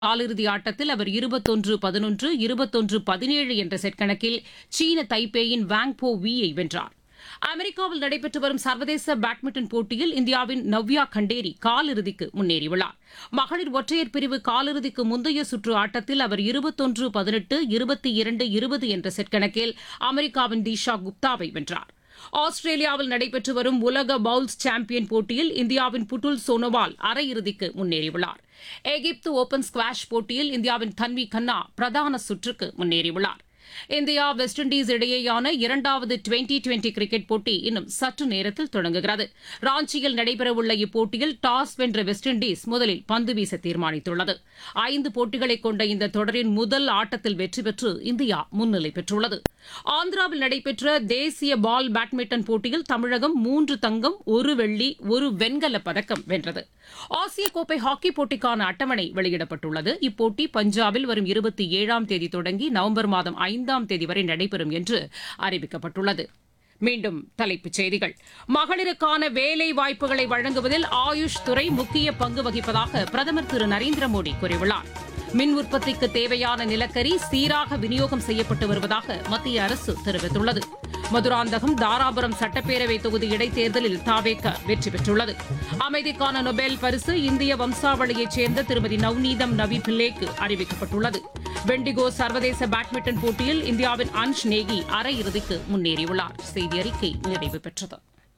காலிறுதி ஆட்டத்தில் அவர் இருபத்தொன்று பதினொன்று இருபத்தொன்று பதினேழு என்ற செட் கணக்கில் சீன தைப்பேயின் வாங் போ வீயை வென்றார் அமெரிக்காவில் நடைபெற்று வரும் சர்வதேச பேட்மிண்டன் போட்டியில் இந்தியாவின் நவ்யா கண்டேரி காலிறுதிக்கு முன்னேறியுள்ளார் மகளிர் ஒற்றையர் பிரிவு காலிறுதிக்கு முந்தைய சுற்று ஆட்டத்தில் அவர் இருபத்தொன்று பதினெட்டு இருபத்தி இரண்டு இருபது என்ற செட் கணக்கில் அமெரிக்காவின் தீஷா குப்தாவை வென்றார் ஆஸ்திரேலியாவில் நடைபெற்று வரும் உலக பவுல்ஸ் சாம்பியன் போட்டியில் இந்தியாவின் புட்டுல் சோனோவால் அரையிறுதிக்கு முன்னேறியுள்ளார் எகிப்து ஓபன் ஸ்குவாஷ் போட்டியில் இந்தியாவின் தன்வி கன்னா பிரதான சுற்றுக்கு முன்னேறியுள்ளார் இந்தியா வெஸ்ட் இண்டீஸ் இடையேயான இரண்டாவது டுவெண்டி டுவெண்டி கிரிக்கெட் போட்டி இன்னும் சற்று நேரத்தில் தொடங்குகிறது ராஞ்சியில் நடைபெறவுள்ள இப்போட்டியில் டாஸ் வென்ற வெஸ்ட் இண்டீஸ் முதலில் பந்து வீச தீர்மானித்துள்ளது ஐந்து போட்டிகளை கொண்ட இந்த தொடரின் முதல் ஆட்டத்தில் வெற்றி பெற்று இந்தியா முன்னிலை பெற்றுள்ளது ஆந்திராவில் நடைபெற்ற தேசிய பால் பேட்மிண்டன் போட்டியில் தமிழகம் மூன்று தங்கம் ஒரு வெள்ளி ஒரு வெண்கலப் பதக்கம் வென்றது ஆசிய கோப்பை ஹாக்கி போட்டிக்கான அட்டவணை வெளியிடப்பட்டுள்ளது இப்போட்டி பஞ்சாபில் வரும் இருபத்தி ஏழாம் தேதி தொடங்கி நவம்பர் மாதம் ஐந்தாம் தேதி வரை நடைபெறும் என்று அறிவிக்கப்பட்டுள்ளது மீண்டும் தலைப்புச் செய்திகள் மகளிருக்கான வேலை வாய்ப்புகளை வழங்குவதில் ஆயுஷ் துறை முக்கிய பங்கு வகிப்பதாக பிரதமர் திரு நரேந்திர மோடி கூறியுள்ளார் மின் உற்பத்திக்கு தேவையான நிலக்கரி சீராக விநியோகம் செய்யப்பட்டு வருவதாக மத்திய அரசு தெரிவித்துள்ளது மதுராந்தகம் தாராபுரம் சட்டப்பேரவை தொகுதி இடைத்தேர்தலில் தாவேக வெற்றி பெற்றுள்ளது அமைதிக்கான நொபேல் பரிசு இந்திய வம்சாவளியைச் சேர்ந்த திருமதி நவ்நீதம் நவி பில்லேக்கு அறிவிக்கப்பட்டுள்ளது வெண்டிகோ சர்வதேச பேட்மிண்டன் போட்டியில் இந்தியாவின் அன்ஷ் நேகி அரையிறுதிக்கு முன்னேறியுள்ளார் செய்தி அறிக்கை நிறைவு பெற்றது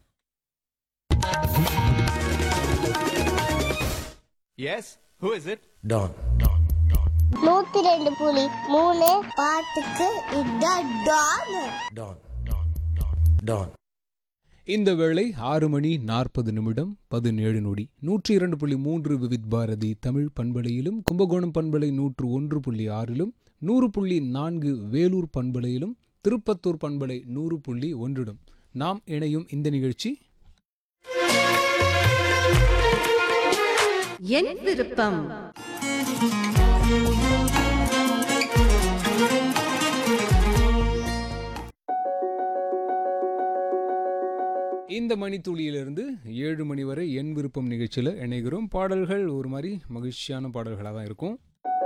Yes? Who is it? Don. நூத்தி ரெண்டு புலி மூணு பாட்டுக்கு இதான் டான் Don. Don. இந்த வேளை ஆறு மணி நாற்பது நிமிடம் பதினேழு நொடி நூற்றி இரண்டு புள்ளி மூன்று விவித் பாரதி தமிழ் பண்பலையிலும் கும்பகோணம் பண்பலை நூற்று ஒன்று புள்ளி ஆறிலும் நூறு புள்ளி நான்கு வேலூர் பண்பலையிலும் திருப்பத்தூர் பண்பலை நூறு புள்ளி ஒன்றிடும் நாம் இணையும் இந்த நிகழ்ச்சி என் விருப்பம் இந்த மணித்துளியிலிருந்து ஏழு மணி வரை என் விருப்பம் நிகழ்ச்சியில் இணைகிறோம் பாடல்கள் ஒரு மாதிரி மகிழ்ச்சியான பாடல்களாக தான் இருக்கும்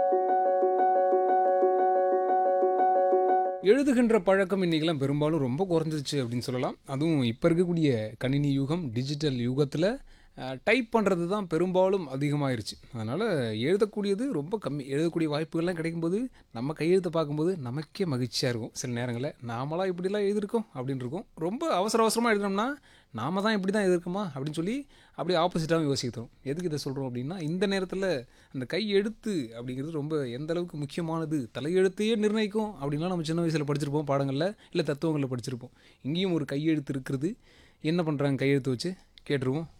எழுதுகின்ற பழக்கம் இன்றைக்கெல்லாம் பெரும்பாலும் ரொம்ப குறைஞ்சிருச்சு அப்படின்னு சொல்லலாம் அதுவும் இப்போ இருக்கக்கூடிய கணினி யுகம் டிஜிட்டல் யுகத்தில் டைப் பண்ணுறது தான் பெரும்பாலும் அதிகமாயிருச்சு அதனால் எழுதக்கூடியது ரொம்ப கம்மி எழுதக்கூடிய வாய்ப்புகள்லாம் கிடைக்கும்போது நம்ம கையெழுத்தை பார்க்கும்போது நமக்கே மகிழ்ச்சியாக இருக்கும் சில நேரங்களில் நாமளாம் இப்படிலாம் எழுதியிருக்கோம் அப்படின்னு இருக்கும் ரொம்ப அவசர அவசரமாக எழுதினோம்னா நாம தான் இப்படி தான் எழுதிருக்கோமா அப்படின்னு சொல்லி அப்படியே ஆப்போசிட்டாகவும் யோசிக்கிறோம் எதுக்கு இதை சொல்கிறோம் அப்படின்னா இந்த நேரத்தில் அந்த கை எழுத்து அப்படிங்கிறது ரொம்ப எந்த அளவுக்கு முக்கியமானது தலையெழுத்தையே நிர்ணயிக்கும் அப்படின்லாம் நம்ம சின்ன வயசில் படிச்சிருப்போம் பாடங்களில் இல்லை தத்துவங்களில் படிச்சிருப்போம் இங்கேயும் ஒரு கையெழுத்து இருக்கிறது என்ன பண்ணுறாங்க கையெழுத்து வச்சு கேட்டுருவோம்